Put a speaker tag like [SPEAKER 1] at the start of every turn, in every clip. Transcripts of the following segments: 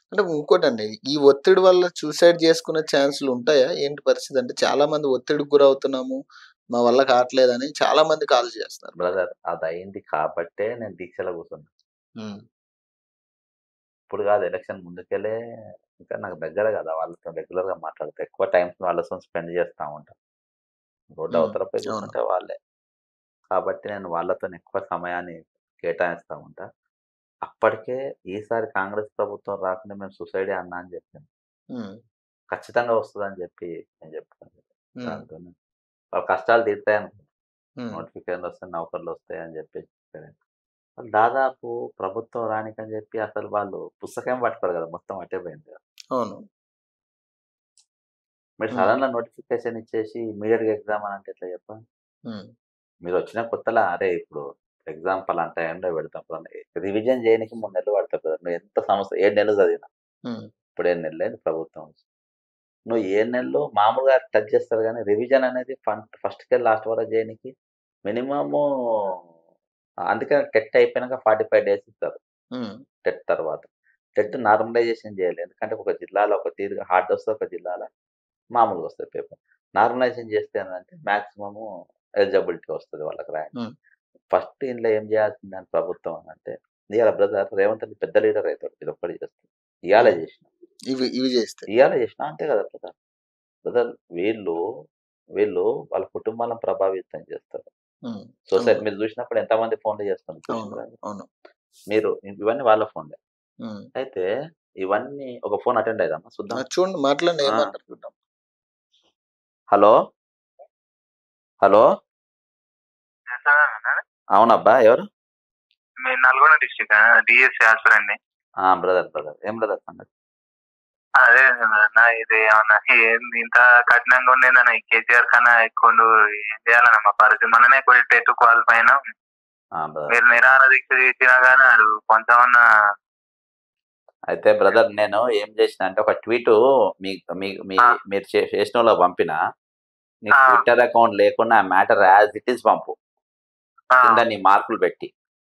[SPEAKER 1] అంటే ఇంకోటండి ఈ ఒత్తిడి వల్ల సూసైడ్ చేసుకునే ఛాన్సులు ఉంటాయా ఏంటి పరిస్థితి అంటే చాలా మంది ఒత్తిడికి గురవుతున్నాము మా వల్ల కావట్లేదని చాలా మంది కాల్ చేస్తారు
[SPEAKER 2] బ్రదర్ అది అయింది కాబట్టే నేను దీక్షలో కూర్చున్నా
[SPEAKER 1] ఉమ్,
[SPEAKER 2] ఇప్పుడు కాదు ఎలక్షన్ ముందుకెళ్ళే ఇంకా నాకు దగ్గర కదా వాళ్ళతో రెగ్యులర్ గా మాట్లాడతా ఎక్కువ టైం వాళ్ళతో స్పెండ్ చేస్తా ఉంటా రోడ్డు
[SPEAKER 1] మ్మ్.
[SPEAKER 2] అవతల పోయి
[SPEAKER 1] అవును.
[SPEAKER 2] కూర్చుంటే వాళ్ళే కాబట్టి నేను వాళ్ళతో ఎక్కువ సమయాన్ని కేటాయిస్తా ఉంటా అప్పటికే ఈసారి కాంగ్రెస్ ప్రభుత్వం రాకుండా మేము సూసైడే అన్నా అని చెప్పాను
[SPEAKER 1] ఉమ్,
[SPEAKER 2] ఖచ్చితంగా వస్తుందని చెప్పి నేను చెప్తాను
[SPEAKER 1] ఉమ్,
[SPEAKER 2] దాంతోనే వాళ్ళ కష్టాలు తీరుతాయి అనుకున్నాను
[SPEAKER 1] ఉమ్,
[SPEAKER 2] నోటిఫికేషన్లు వస్తాయి నౌకర్లు వస్తాయి అని చెప్పి చెప్పాను. వాళ్ళు దాదాపు ప్రభుత్వం రానికని చెప్పి అసలు వాళ్ళు పుస్తకం పట్టుకోరు కదా మొత్తం అట్టే పోయింది కదా
[SPEAKER 1] అవును
[SPEAKER 2] మీరు
[SPEAKER 1] Hmm.
[SPEAKER 2] సడన్ గా నోటిఫికేషన్ ఇచ్చేసి ఇమీడియట్ గా ఎగ్జామ్ అని అంటే ఎట్లా చెప్పండి
[SPEAKER 1] ఉమ్,
[SPEAKER 2] మీరు వచ్చిన కొత్తలా అరే ఇప్పుడు ఎగ్జాంపుల్ అంటే ఎండో పెడతాం రివిజన్ చేయడానికి మూడు నెలలు పడతావు కదా నువ్వు ఎంత సంవత్సరం ఏడు నెలలు చదివినా
[SPEAKER 1] ఉమ్,
[SPEAKER 2] ఇప్పుడు ఏడు నెలలు అయింది ప్రభుత్వం వచ్చి. నువ్వు ఏడు నెలలు మామూలుగా టచ్ చేస్తారు కానీ రివిజన్ అనేది ఫస్ట్ కి లాస్ట్ వరకు చేయడానికి మినిమము అందుకని టెట్ అయిపోయినాక ఫార్టీ ఫైవ్ డేస్ ఇస్తారు
[SPEAKER 1] ఉమ్,
[SPEAKER 2] టెట్ తర్వాత టెట్ నార్మలైజేషన్ చేయాలి ఎందుకంటే ఒక జిల్లాలో ఒక తీరుగా హార్డ్ వస్తే ఒక జిల్లాలో మామూలుగా వస్తుంది పేపర్ నార్మలైజేషన్ చేస్తే ఏంటంటే మాక్సిమము ఎలిజిబిలిటీ వస్తుంది వాళ్ళకి ర్యాంక్
[SPEAKER 1] Hmm.
[SPEAKER 2] ఫస్ట్ ఇంట్లో ఏం చేయాల్సింది అని ప్రభుత్వం అని అంటే ఇవాళ బ్రదర్ రేవంత్ రెడ్డి పెద్ద లీడర్ అవుతాడు ఇది ఒక్కటి చేస్తాడు ఇవాళ చేసిన
[SPEAKER 1] ఇవి ఇవి చేస్తే
[SPEAKER 2] ఇవాళ చేసిన అంతే కదా బ్రదర్ బ్రదర్ వీళ్ళు వీళ్ళు వాళ్ళ కుటుంబాలను ప్రభావితం చేస్తారు
[SPEAKER 1] ఉమ్,
[SPEAKER 2] సొసైటీ
[SPEAKER 1] అవును.
[SPEAKER 2] మీరు చూసినప్పుడు ఎంతమంది ఫోన్లు చేస్తున్నారు
[SPEAKER 1] అవును
[SPEAKER 2] చూసినారా?
[SPEAKER 1] అవును
[SPEAKER 2] మీరు ఇవన్నీ వాళ్ళ ఫోన్లే
[SPEAKER 1] ఉమ్.
[SPEAKER 2] అయితే ఇవన్నీ ఒక ఫోన్ అటెండ్ అయ్యామా చూద్దాం
[SPEAKER 1] ఆ, చూడండి మాట్లాడండి
[SPEAKER 2] ఆ.
[SPEAKER 1] ఏమంటారు చూద్దాం
[SPEAKER 2] హలో హలో అవునబ్బా ఎవరు
[SPEAKER 3] మీ నల్గొండ డిస్టిక్ డిఎస్ యాసర్ అండి
[SPEAKER 2] బ్రదర్ బ్రదర్ ఏం బ్రదర్ సంగతి
[SPEAKER 3] అదే అన్న ఇది ఏమన్నా ఏంది ఇంత కఠినంగా ఉండేదన్న ఈ కేసీఆర్ కన్నా ఎక్కువ ఏం చేయాలన్న మా పరిస్థితి మననే కొన్ని టెట్ క్వాలిఫై అయినాం
[SPEAKER 2] బ్రదర్
[SPEAKER 3] మీరు నిరాహార దీక్ష చేసినా కానీ అది కొంచెం అన్న
[SPEAKER 2] అయితే బ్రదర్ నేను ఏం చేసిన అంటే ఒక ట్వీట్ మీ మీ మీ
[SPEAKER 3] ఆ.
[SPEAKER 2] మీరు చే- చేసిన వాళ్ళకి పంపిన నీ
[SPEAKER 3] ఆ.
[SPEAKER 2] ట్విట్టర్ అకౌంట్ లేకుండా ఆ మ్యాటర్ యాజ్ ఇట్ ఈస్ పంపు
[SPEAKER 3] ఆ,
[SPEAKER 2] కింద నీ మార్కులు పెట్టి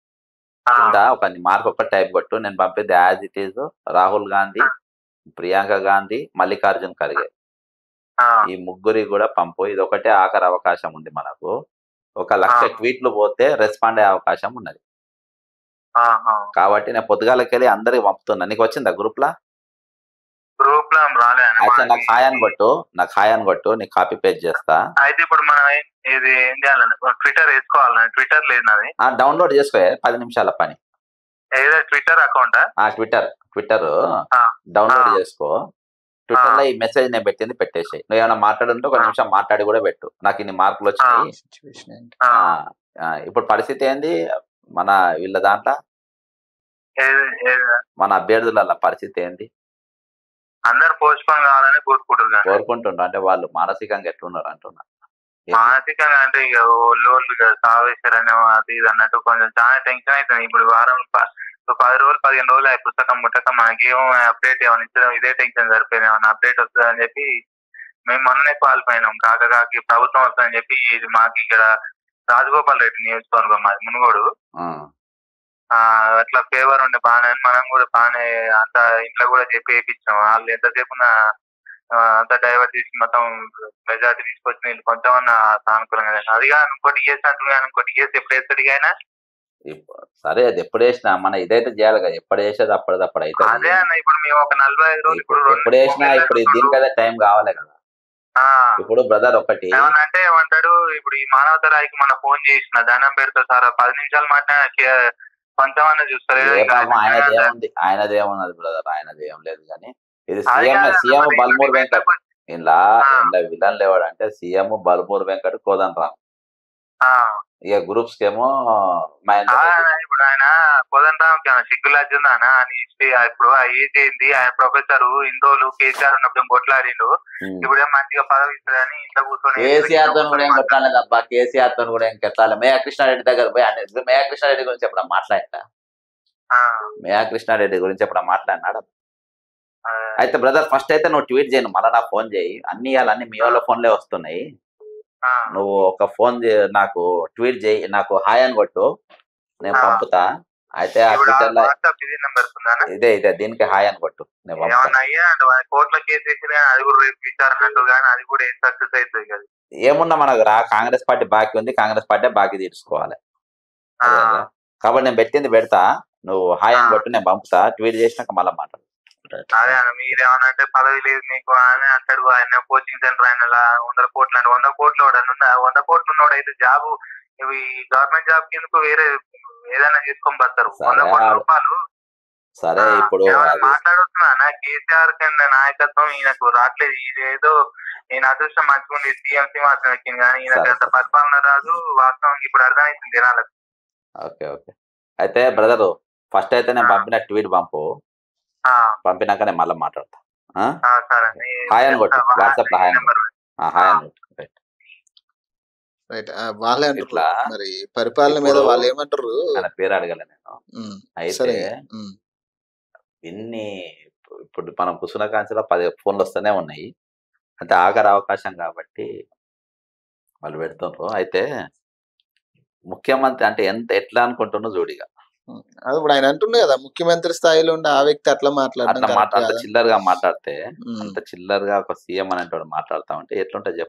[SPEAKER 3] ఆ,
[SPEAKER 2] కింద ఒక నీ మార్క్ ఒక టైప్ కొట్టు నేను పంపేది as it is Rahul Gandhi Priyanka Gandhi Mallikarjun Kharge
[SPEAKER 3] ఆ,
[SPEAKER 2] ఈ ముగ్గురి కూడా పంపు ఇది ఒకటే ఆఖరి అవకాశం ఉంది మనకు ఒక లక్ష
[SPEAKER 3] ఆ.
[SPEAKER 2] ట్వీట్లు పోతే రెస్పాండ్ అయ్యే అవకాశం ఉన్నది
[SPEAKER 3] ఆహా.
[SPEAKER 2] కాబట్టి నేను పొద్దుగాలకెళ్ళి అందరికి పంపుతున్నా నీకు వచ్చిందా గ్రూప్ లా
[SPEAKER 3] గ్రూప్ లో రాలే అన్న.
[SPEAKER 2] అయితే నాకు హాయ్ అని కొట్టు నాకు హాయ్ అని కొట్టు నీకు కాపీ పేస్ట్ చేస్తా
[SPEAKER 3] అయితే ఇప్పుడు మనం ఏం- ఇది ఏం చేయాలండి ట్విట్టర్ వేసుకోవాలండి ట్విట్టర్ లేదు నాది
[SPEAKER 2] ఆ డౌన్లోడ్ చేసుకో పది నిమిషాల పని
[SPEAKER 3] ఏదో ట్విట్టర్ అకౌంట్
[SPEAKER 2] ఆ ట్విట్టర్ ట్విట్టర్
[SPEAKER 3] ఆ.
[SPEAKER 2] డౌన్లోడ్
[SPEAKER 3] ఆ.
[SPEAKER 2] చేసుకో ట్విట్టర్ లో ఈ మెసేజ్ నేను పెట్టింది పెట్టేసాయి నువ్వు ఏమైనా మాట్లాడుంటే ఒక
[SPEAKER 3] ఆ.
[SPEAKER 2] నిమిషం మాట్లాడి కూడా పెట్టు నాకు ఇన్ని మార్కులు వచ్చినాయి
[SPEAKER 1] సిచ్యువేషన్ ఏంటి
[SPEAKER 3] ఆ,
[SPEAKER 2] ఆ, ఆ, ఇప్పుడు పరిస్థితి ఏంది మన వీళ్ళ దాంట్లో
[SPEAKER 3] ఏది- ఏది-
[SPEAKER 2] మన అభ్యర్థుల పరిస్థితి ఏంది
[SPEAKER 3] అందరు పోస్ట్ పోన్ కావాలని కోరుకుంటున్నారు
[SPEAKER 2] కోరుకుంటుండ్రు అంటే వాళ్ళు మానసికంగా ఎట్లున్నారు అంటున్నా ఏంది?
[SPEAKER 3] మానసికంగా అంటే ఇక ఒళ్ళు సావేశారని అది ఇది అన్నట్టు కొంచెం చాలా టెన్షన్ అవుతుంది ఇప్పుడు వారం ప- ఒక పది రోజులు పదిహేను రోజులు ఆ పుస్తకం ముట్టక మనకేమో అప్డేట్ ఏమైనా ఇచ్చడం ఇదే టెన్షన్ సరిపోయింది ఏమైనా అప్డేట్ వస్తుందని చెప్పి మేము మొన్ననే క్వాలిఫైనాం కాక కాకి ప్రభుత్వం వస్తుందని చెప్పి ఇది మాకు ఇక్కడ రాజగోపాల్ రెడ్డి నియోజకవర్గం మాది మునుగోడు
[SPEAKER 2] ఆ,
[SPEAKER 3] ఆ అట్లా ఫేవర్ ఉండే బాగానే మనం కూడా బాగానే అంత ఇంట్లో కూడా చెప్పి వేయించాం వాళ్ళు ఎంతసేపు ఉన్న ఆ, అంత డైవర్ట్ చేసి మొత్తం మెజార్టీ తీసుకొచ్చి వీళ్ళు కొంచెం అన్న సానుకూలంగా చేశారు. అది కానీ ఇంకోటి చేసి అంటున్నాను ఇంకోటి చేసి ఎప్పుడు వేస్తాడు ఇక ఆయన
[SPEAKER 2] ఇప్పు- సరే అది ఎప్పుడు వేసినా మన ఇదైతే చేయాలి కదా ఎప్పుడు వేసేది అప్పటిది అప్పుడు
[SPEAKER 3] అదే
[SPEAKER 2] అయితే
[SPEAKER 3] అన్న ఇప్పుడు మేము ఒక నలభై ఐదు రోజులు ఇప్పుడు రెండు
[SPEAKER 2] ఎప్పుడు వేసినా
[SPEAKER 3] మూడు
[SPEAKER 2] ఇప్పుడు
[SPEAKER 3] నెలలు
[SPEAKER 2] దీనికైతే టైం కావాలి కదా
[SPEAKER 3] ఆ,
[SPEAKER 2] ఇప్పుడు బ్రదర్ ఒకటి
[SPEAKER 3] ఏమన్నా అంటే ఏమంటాడు ఇప్పుడు ఈ మానవత రాయికి మన ఫోన్ చేసిన దండం పెడతా సార్ పది నిమిషాలు మాట్లాడిన కొంచెం అన్న చూస్తారు
[SPEAKER 2] ఏ
[SPEAKER 3] ఇక
[SPEAKER 2] పాపం
[SPEAKER 3] ఆయన
[SPEAKER 2] ఆయనది ఏముంది ఆయనది ఏమున్నది బ్రదర్ ఆయనది ఏం లేదు కానీ ఇది
[SPEAKER 3] అది
[SPEAKER 2] సీఎం
[SPEAKER 3] కాదు,
[SPEAKER 2] సీఎం
[SPEAKER 3] మరి
[SPEAKER 2] బల్మూర్
[SPEAKER 3] ఇప్పుడు
[SPEAKER 2] వెంకట్ ఇలా
[SPEAKER 3] ఆ.
[SPEAKER 2] ఇలా విలన్ లేవాడు అంటే సీఎం బల్మూర్ వెంకట్ కోదన్ రామ్
[SPEAKER 3] ఆ,
[SPEAKER 2] ఇక గ్రూప్స్ కేమో మహేందర్
[SPEAKER 3] ఆ,
[SPEAKER 2] రెడ్డి.
[SPEAKER 3] ఇప్పుడు ఆయన కోదండరామ్ సిగ్గు లజ్జుందా అన్న అని ఇస్తే ఇప్పుడు ఆ ఏజ్ ఏంది ఆయన ప్రొఫెసర్ ఇన్ని రోజులు కేసీఆర్ ఉన్నప్పుడు ఏం కొట్లాడిండు
[SPEAKER 2] ఉమ్.
[SPEAKER 3] ఇప్పుడు ఏం మంచిగా పదవి ఇస్తుందని ఇంట్లో కూర్చొని
[SPEAKER 2] కేసీఆర్ తో కూడా ఏం కొట్టాలేదు అబ్బా కేసీఆర్ తో కూడా ఏం కొట్టాలి మేయా కృష్ణారెడ్డి దగ్గర పోయి ఆయన మేయా కృష్ణారెడ్డి గురించి ఎప్పుడు మాట్లాడినా
[SPEAKER 3] ఆ,
[SPEAKER 2] మేయా కృష్ణారెడ్డి గురించి ఎప్పుడు మాట్లాడినాడు
[SPEAKER 3] ఆ,
[SPEAKER 2] అయితే బ్రదర్ ఫస్ట్ అయితే నువ్వు ట్వీట్ చేయను మళ్ళీ నా ఫోన్ చేయి అన్ని అన్ని మీ వాళ్ళ ఫోన్లే వస్తున్నాయి
[SPEAKER 3] ఆ,
[SPEAKER 2] నువ్వు ఒక ఫోన్ నాకు ట్వీట్ చేయి నాకు హాయ్ అని కొట్టు నేను
[SPEAKER 3] ఆ.
[SPEAKER 2] పంపుతా అయితే ఆ
[SPEAKER 3] ఇప్పుడు
[SPEAKER 2] ట్విట్టర్ లో
[SPEAKER 3] వాట్సాప్ ఇది నెంబర్ ఉందా
[SPEAKER 2] ఇదే ఇదే దీనికి హాయ్ అని కొట్టు నేను పంపుతా
[SPEAKER 3] ఏమన్నా అయ్యా అంటే వాడి కోర్టులో కేసు వేసిన కానీ అది కూడా రేపు విచారణ అంటూ కానీ అది కూడా ఏం సక్సెస్ అవుతుంది కదా
[SPEAKER 2] ఏమున్నా మనకు రా కాంగ్రెస్ పార్టీ బాకీ ఉంది కాంగ్రెస్ పార్టీ బాకీ తీర్చుకోవాలి
[SPEAKER 3] ఆ,
[SPEAKER 2] అదే కదా? కాబట్టి నేను పెట్టింది పెడతా నువ్వు హాయ్ అని
[SPEAKER 3] ఆ.
[SPEAKER 2] కొట్టు నేను పంపుతా ట్వీట్ చేసినాక మళ్ళీ మాట్లాడు
[SPEAKER 3] అదే అన్న మీరేమన్నా అంటే పదవి లేదు మీకు అని అంటాడు ఆయన కోచింగ్ సెంటర్ ఆయన లా వందల కోట్లు అంటే వంద కోట్లు వాడు అని ఉందా? వంద కోట్లు ఉన్నవాడు అయితే జాబ్ ఇవి గవర్నమెంట్ జాబ్ కిందకు వేరే ఏదైనా తీసుకొని పోతారు
[SPEAKER 2] సరే,
[SPEAKER 3] వంద కోట్ల
[SPEAKER 2] ఆడు-
[SPEAKER 3] రూపాయలు
[SPEAKER 2] సరే
[SPEAKER 3] ఆ,
[SPEAKER 2] ఇప్పుడు
[SPEAKER 3] ఏమన్నా
[SPEAKER 2] అది
[SPEAKER 3] మాట్లాడుతున్నా నా కేసీఆర్ కింద నాయకత్వం ఈయనకు రావట్లేదు ఇదేదో నేను అదృష్టం మంచిగుంది సీఎం సింహాసనం ఎక్కింది కానీ ఈయనకు
[SPEAKER 2] సరే,
[SPEAKER 3] అంత
[SPEAKER 2] సరే.
[SPEAKER 3] పరిపాలన రాదు వాస్తవం ఇప్పుడు అర్థమైంది జనాలకు
[SPEAKER 2] ఓకే ఓకే అయితే బ్రదరు ఫస్ట్ అయితే నేను
[SPEAKER 3] ఆ.
[SPEAKER 2] పంపిన ట్వీట్ పంపు
[SPEAKER 3] ఆ,
[SPEAKER 2] పంపినాక నేను మళ్ళీ మాట్లాడతా ఆ?
[SPEAKER 3] ఆ, సరే నీ-
[SPEAKER 2] హాయ్ అని కొట్టు.
[SPEAKER 3] ఆ,
[SPEAKER 2] వాట్సాప్ లో హాయ్ అని
[SPEAKER 3] నెంబర్
[SPEAKER 2] ఆ, హాయ్ అని కొట్టు. రైట్.
[SPEAKER 1] రైట్ వాళ్ళే అంటారు
[SPEAKER 2] ఇట్లా
[SPEAKER 1] మరి పరిపాలన మీద
[SPEAKER 2] ఇప్పుడు
[SPEAKER 1] వాళ్ళు ఏమంటారు
[SPEAKER 2] ఆయన పేరు అడగలే నేను
[SPEAKER 1] ఉమ్,
[SPEAKER 2] అయితే
[SPEAKER 1] సరే ఉమ్,
[SPEAKER 2] ఇన్ని ఇప్పుడు మనం కుసున కాంచెలో పది ఫోన్లు వస్తూనే ఉన్నాయి అంటే ఆఖరి అవకాశం కాబట్టి వాళ్ళు పెడుతున్నారు అయితే ముఖ్యమంత్రి అంటే ఎంత ఎట్లా అనుకుంటున్నావు చూడిగా
[SPEAKER 1] ఉమ్. అది ఇప్పుడు ఆయన అంటుండే కదా ముఖ్యమంత్రి స్థాయిలో ఉండే ఆ వ్యక్తి అట్లా మాట్లాడడం
[SPEAKER 2] అట్లా మాట
[SPEAKER 1] correct
[SPEAKER 2] అంత
[SPEAKER 1] కాదా?
[SPEAKER 2] చిల్లరగా మాట్లాడితే
[SPEAKER 1] ఉమ్.
[SPEAKER 2] అంత చిల్లరగా ఒక సీఎం అనేటువంటి మాట్లాడతా ఉంటే ఎట్లుంటుంది